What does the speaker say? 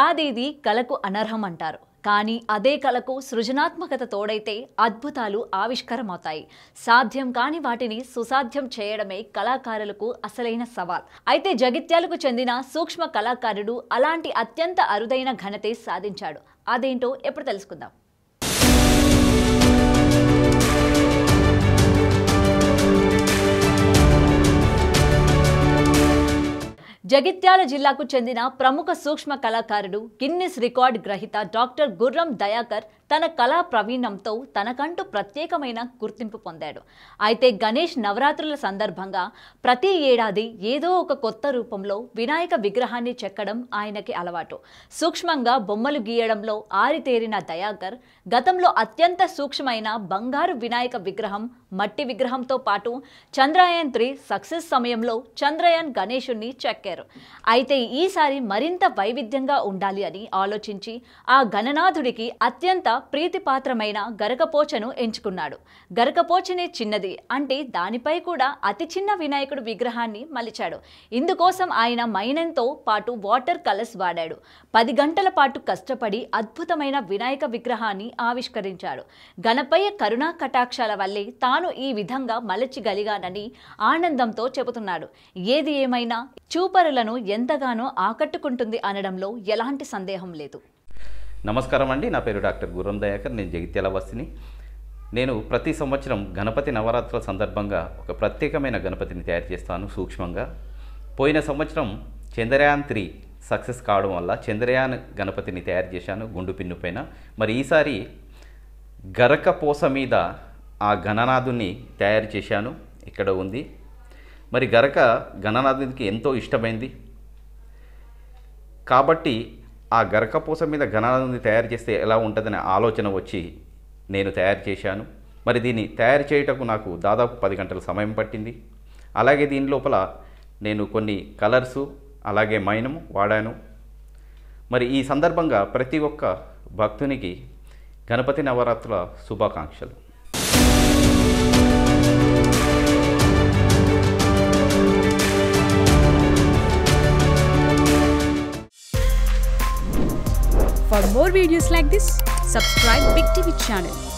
కాదిది కళకు అనర్హం అంటారు కానీ అదే కళకు సృజనాత్మకత తోడైతే అద్భుతాలు ఆవిష్కారమవుతాయి సాధ్యం కాని వాటిని సుసాధ్యం చేయడమే కళాకారులకు అసలైన సవాల్ అయితే జగిత్యాలకు చెందిన సూక్ష్మ కళాకారుడు అలాంటి అత్యంత అరుదైన ఘనతే సాధించాడు అదేంటో ఎప్పుడు తెలుసుకుందాం జగిత్యాల జిల్లాకు చెందిన ప్రముఖ సూక్ష్మ కళాకారుడు గిన్నిస్ రికార్డ్ గ్రహీత డాక్టర్ గుర్రం దయాకర్ తన కళా ప్రవీణంతో తనకంటూ ప్రత్యేకమైన గుర్తింపు పొందాడు అయితే గణేష్ నవరాత్రుల సందర్భంగా ప్రతి ఏడాది ఏదో ఒక కొత్త రూపంలో వినాయక విగ్రహాన్ని చెక్కడం ఆయనకి అలవాటు సూక్ష్మంగా బొమ్మలు గీయడంలో ఆరితేరిన దయాకర్ గతంలో అత్యంత సూక్ష్మమైన బంగారు వినాయక విగ్రహం మట్టి విగ్రహంతో పాటు చంద్రయాన్ త్రీ సక్సెస్ సమయంలో చంద్రయాన్ గణేశుణ్ణి చెక్కారు అయితే ఈసారి మరింత వైవిధ్యంగా ఉండాలి అని ఆలోచించి ఆ గణనాథుడికి అత్యంత ప్రీతిపాత్రమైన గరకపోచను ఎంచుకున్నాడు గరకపోచనే చిన్నది అంటే దానిపై కూడా అతి చిన్న వినాయకుడు విగ్రహాన్ని మలిచాడు ఇందుకోసం ఆయన మైనంతో పాటు వాటర్ కలర్స్ వాడాడు పది గంటల పాటు కష్టపడి అద్భుతమైన వినాయక విగ్రహాన్ని ఆవిష్కరించాడు గణపయ్య కరుణా కటాక్షాల వల్లే తాను ఈ విధంగా మలచగలిగానని ఆనందంతో చెబుతున్నాడు ఏది ఏమైనా చూపరులను ఎంతగానో ఆకట్టుకుంటుంది అనడంలో ఎలాంటి సందేహం లేదు నమస్కారం అండి నా పేరు డాక్టర్ గుర్రం దయాకర్ నేను జగిత్యాల వస్తిని నేను ప్రతి సంవత్సరం గణపతి నవరాత్రుల సందర్భంగా ఒక ప్రత్యేకమైన గణపతిని తయారు చేస్తాను సూక్ష్మంగా పోయిన సంవత్సరం చంద్రయాన్ త్రీ సక్సెస్ కావడం వల్ల చంద్రయాన్ గణపతిని తయారు చేశాను గుండు పిన్ను పైన మరి ఈసారి గరక పూస మీద ఆ గణనాథుని తయారు చేశాను ఇక్కడ ఉంది మరి గరక గణనాథునికి ఎంతో ఇష్టమైంది కాబట్టి ఆ గరకపోస మీద గణనాథుని తయారు చేస్తే ఎలా ఉంటుందనే ఆలోచన వచ్చి నేను తయారు చేశాను మరి దీన్ని తయారు చేయుటకు నాకు దాదాపు పది గంటల సమయం పట్టింది అలాగే దీని లోపల నేను కొన్ని కలర్సు అలాగే మైనము వాడాను మరి ఈ సందర్భంగా ప్రతి ఒక్క భక్తునికి గణపతి నవరాత్రుల శుభాకాంక్షలు For more videos like this, subscribe Big TV channel